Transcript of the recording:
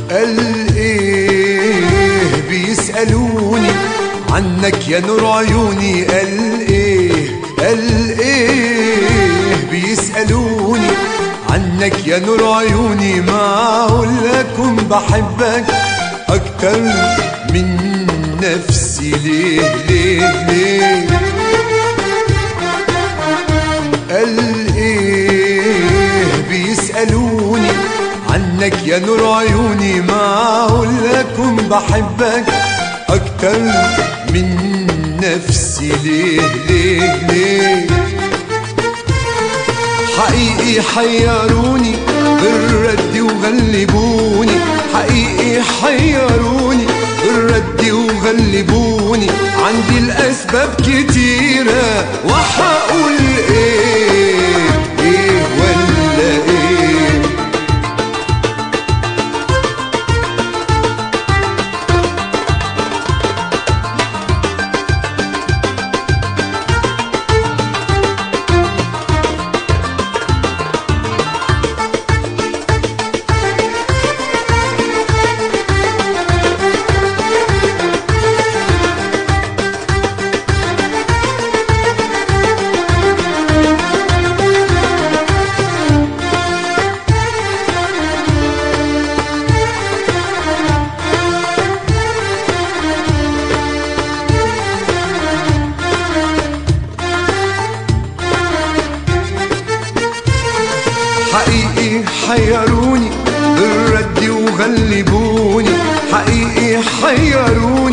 قال ايه بيسألوني عنك يا نور عيوني قال ايه قال ايه بيسألوني عنك يا نور عيوني معقول لكم بحبك اكتر من نفسي ليه ليه ليه قال ايه بيسألوني عنك يا نور عيوني معقول لكم بحبك اكتر من نفسي ليه ليه ليه حقيقي حيروني بالرد وغلبوني حقيقي حيروني بالرد وغلبوني عندي الأسباب كتيرة وحقول إيه إيه ولا إيه حقيقي حيروني بالرد وغلبوني حقيقي حيروني